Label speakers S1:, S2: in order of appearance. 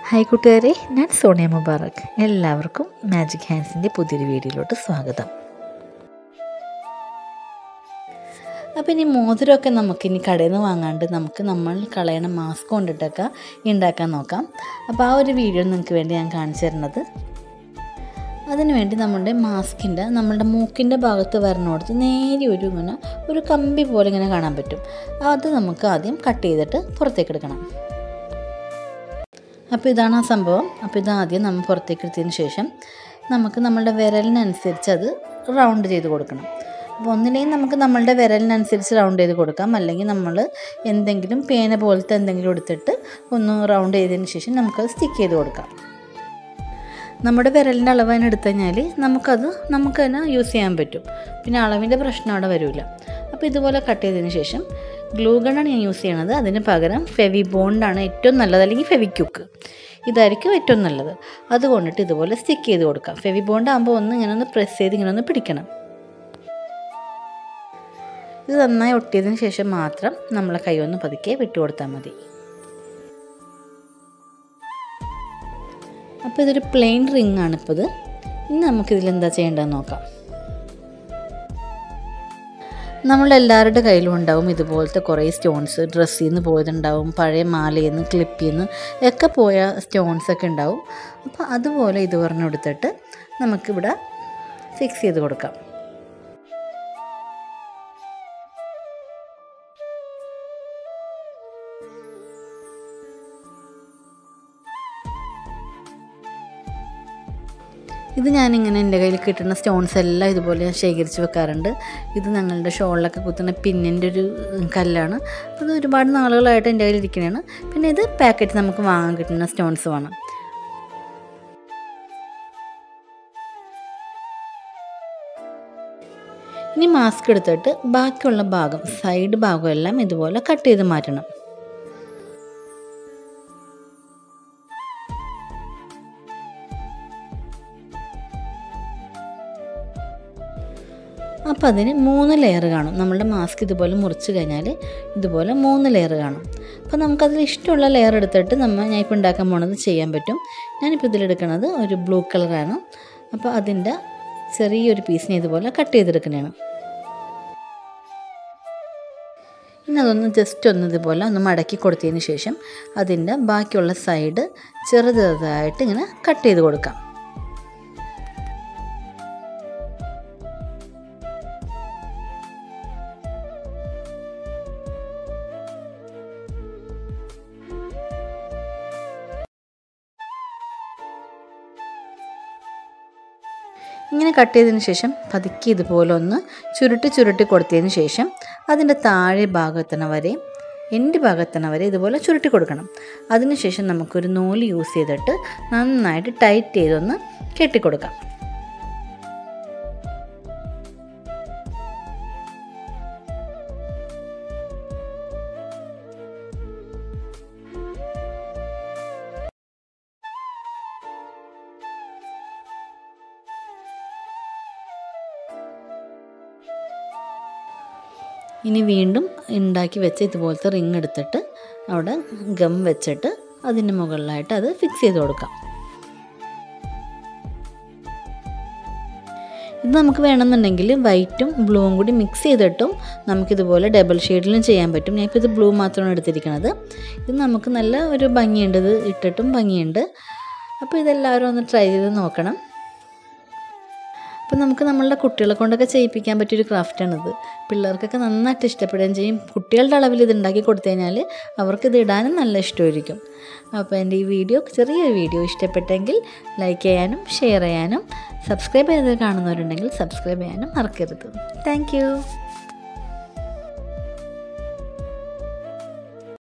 S1: hi കൂട്ടുകാരെ ഞാൻ സോണിയ മുബാറക് എല്ലാവർക്കും മാജിക് ഹാൻഡ്സിൻ്റെ പുതിയൊരു വീഡിയോയിലോട്ട് സ്വാഗതം അപ്പോൾ ഇനി മോതിരമൊക്കെ നമുക്കിനി കടയിൽ നിന്ന് വാങ്ങാണ്ട് നമുക്ക് നമ്മൾ കളയണ മാസ്ക് കൊണ്ടിട്ടൊക്കെ ഉണ്ടാക്കാൻ നോക്കാം അപ്പോൾ ആ ഒരു വീഡിയോ നിങ്ങൾക്ക് വേണ്ടി ഞാൻ കാണിച്ചു തരുന്നത് അതിനുവേണ്ടി നമ്മുടെ മാസ്കിൻ്റെ നമ്മളുടെ മൂക്കിൻ്റെ ഭാഗത്ത് വരണോടത്ത് നേരെ ഒരു ഇങ്ങനെ ഒരു കമ്പി പോലെ ഇങ്ങനെ കാണാൻ പറ്റും അത് നമുക്ക് ആദ്യം കട്ട് ചെയ്തിട്ട് പുറത്തേക്ക് എടുക്കണം അപ്പോൾ ഇതാണ് ആ സംഭവം അപ്പോൾ ഇതാദ്യം നമ്മൾ പുറത്തേക്ക് എടുത്തതിന് ശേഷം നമുക്ക് നമ്മളുടെ വിരലിനനുസരിച്ച് അത് റൗണ്ട് ചെയ്ത് കൊടുക്കണം അപ്പോൾ ഒന്നില്ലെങ്കിൽ നമുക്ക് നമ്മളുടെ വിരലിനനുസരിച്ച് റൗണ്ട് ചെയ്ത് കൊടുക്കാം അല്ലെങ്കിൽ നമ്മൾ എന്തെങ്കിലും പേന പോലത്തെ എന്തെങ്കിലും എടുത്തിട്ട് ഒന്ന് റൗണ്ട് ചെയ്തതിന് ശേഷം നമുക്കത് സ്റ്റിക്ക് ചെയ്ത് കൊടുക്കാം നമ്മുടെ വിരലിൻ്റെ അളവ് തന്നെ എടുത്തു കഴിഞ്ഞാൽ നമുക്കത് നമുക്ക് തന്നെ യൂസ് ചെയ്യാൻ പറ്റും പിന്നെ അളവിൻ്റെ പ്രശ്നം അവിടെ വരില്ല അപ്പോൾ ഇതുപോലെ കട്ട് ചെയ്തതിന് ശേഷം ഗ്ലൂ ഗണ്ണാണ് ഞാൻ യൂസ് ചെയ്യണത് അതിന് പകരം ഫെവി ബോണ്ടാണ് ഏറ്റവും നല്ലത് അല്ലെങ്കിൽ ഫെവിക്യുക്ക് ഇതായിരിക്കും ഏറ്റവും നല്ലത് അതുകൊണ്ടിട്ട് ഇതുപോലെ സ്റ്റിക്ക് ചെയ്ത് കൊടുക്കാം ഫെവി ബോണ്ട് ആകുമ്പോൾ ഒന്ന് ഇങ്ങനെ ഒന്ന് പ്രസ് ചെയ്ത് ഇങ്ങനെ ഒന്ന് പിടിക്കണം ഇത് നന്നായി ഒട്ടിയതിന് ശേഷം മാത്രം നമ്മളെ കൈ ഒന്ന് പതുക്കെ വിട്ടുകൊടുത്താൽ മതി അപ്പോൾ ഇതൊരു പ്ലെയിൻ റിംഗ് ആണ് ഇപ്പോൾ ഇത് ഇനി നമുക്കിതിൽ എന്താ ചെയ്യേണ്ടതെന്ന് നോക്കാം നമ്മളെല്ലാവരുടെ കയ്യിലും ഉണ്ടാവും ഇതുപോലത്തെ കുറേ സ്റ്റോൺസ് ഡ്രസ്സിൽ നിന്ന് പോയതുണ്ടാവും പഴയ മാലയിൽ നിന്ന് ക്ലിപ്പിൽ നിന്ന് ഒക്കെ പോയ സ്റ്റോൺസ് ഒക്കെ ഉണ്ടാവും അപ്പോൾ അതുപോലെ ഇത് പറഞ്ഞെടുത്തിട്ട് നമുക്കിവിടെ ഫിക്സ് ചെയ്ത് കൊടുക്കാം ഇത് ഞാനിങ്ങനെ എൻ്റെ കയ്യിൽ കിട്ടുന്ന സ്റ്റോൺസ് എല്ലാം ഇതുപോലെ ഞാൻ ശേഖരിച്ച് വെക്കാറുണ്ട് ഇത് ഞങ്ങളുടെ ഷോളിലൊക്കെ കുത്തുന്ന പിന്നിൻ്റെ ഒരു കല്ലാണ് അത് ഒരുപാട് നാളുകളായിട്ട് എൻ്റെ കയ്യിൽ ഇരിക്കുന്നതാണ് പിന്നെ ഇത് പാക്കറ്റ് നമുക്ക് വാങ്ങാൻ കിട്ടുന്ന സ്റ്റോൺസ് വേണം ഇനി മാസ്ക് എടുത്തിട്ട് ബാക്കിയുള്ള ഭാഗം സൈഡ് ഭാഗം എല്ലാം ഇതുപോലെ കട്ട് ചെയ്ത് മാറ്റണം അപ്പോൾ അതിന് മൂന്ന് ലെയർ കാണും നമ്മളുടെ മാസ്ക് ഇതുപോലെ മുറിച്ച് കഴിഞ്ഞാൽ ഇതുപോലെ മൂന്ന് ലെയർ കാണും അപ്പോൾ നമുക്കതിൽ ഇഷ്ടമുള്ള ലെയർ എടുത്തിട്ട് നമ്മൾ ഞാൻ ഇപ്പോൾ ഉണ്ടാക്കാൻ പോണത് ചെയ്യാൻ പറ്റും ഞാനിപ്പോൾ ഇതിലെടുക്കുന്നത് ഒരു ബ്ലൂ കളറാണ് അപ്പോൾ അതിൻ്റെ ചെറിയൊരു പീസിനെ ഇതുപോലെ കട്ട് ചെയ്തെടുക്കുന്നതാണ് ഇനി അതൊന്ന് ജസ്റ്റ് ഒന്ന് ഇതുപോലെ ഒന്ന് മടക്കി കൊടുത്തതിന് ശേഷം അതിൻ്റെ ബാക്കിയുള്ള സൈഡ് ചെറു ചെറുതായിട്ട് ഇങ്ങനെ കട്ട് ചെയ്ത് കൊടുക്കാം ഇങ്ങനെ കട്ട് ചെയ്തതിന് ശേഷം പതുക്കി ഇതുപോലെ ഒന്ന് ചുരുട്ടി ചുരുട്ടി കൊടുത്തതിന് ശേഷം അതിൻ്റെ താഴെ ഭാഗത്തണ വരെ എൻ്റെ ഭാഗത്തണ വരെ ഇതുപോലെ ചുരുട്ടി കൊടുക്കണം അതിനുശേഷം നമുക്കൊരു നൂല് യൂസ് ചെയ്തിട്ട് നന്നായിട്ട് ടൈറ്റ് ചെയ്തൊന്ന് കെട്ടിക്കൊടുക്കാം ഇനി വീണ്ടും ഉണ്ടാക്കി വെച്ച ഇതുപോലത്തെ റിങ് എടുത്തിട്ട് അവിടെ ഗം വെച്ചിട്ട് അതിൻ്റെ മുകളിലായിട്ട് അത് ഫിക്സ് ചെയ്ത് കൊടുക്കാം ഇത് നമുക്ക് വേണമെന്നുണ്ടെങ്കിൽ വൈറ്റും ബ്ലൂവും കൂടി മിക്സ് ചെയ്തിട്ടും നമുക്കിതുപോലെ ഡബിൾ ഷെയ്ഡിലും ചെയ്യാൻ പറ്റും ഞാനിപ്പോൾ ഇത് ബ്ലൂ മാത്രമാണ് എടുത്തിരിക്കുന്നത് ഇത് നമുക്ക് നല്ല ഒരു ഭംഗിയുണ്ട് ഇത് ഇട്ടിട്ടും ഭംഗിയുണ്ട് അപ്പോൾ ഇതെല്ലാവരും ഒന്ന് ട്രൈ ചെയ്ത് നോക്കണം അപ്പോൾ നമുക്ക് നമ്മളുടെ കുട്ടികളെ കൊണ്ടൊക്കെ ചെയ്യിപ്പിക്കാൻ പറ്റിയൊരു ക്രാഫ്റ്റാണിത് പിള്ളേർക്കൊക്കെ നന്നായിട്ട് ഇഷ്ടപ്പെടുകയും ചെയ്യും കുട്ടികളുടെ അളവിൽ ഇത് ഉണ്ടാക്കി കൊടുത്തു കഴിഞ്ഞാൽ അവർക്ക് ഇത് ഇടാനും നല്ല ഇഷ്ടമായിരിക്കും അപ്പോൾ എൻ്റെ ഈ വീഡിയോ ചെറിയൊരു വീഡിയോ ഇഷ്ടപ്പെട്ടെങ്കിൽ ലൈക്ക് ചെയ്യാനും ഷെയർ ചെയ്യാനും സബ്സ്ക്രൈബ് ചെയ്ത് കാണുന്നവരുണ്ടെങ്കിൽ സബ്സ്ക്രൈബ് ചെയ്യാനും മറക്കരുത് താങ്ക്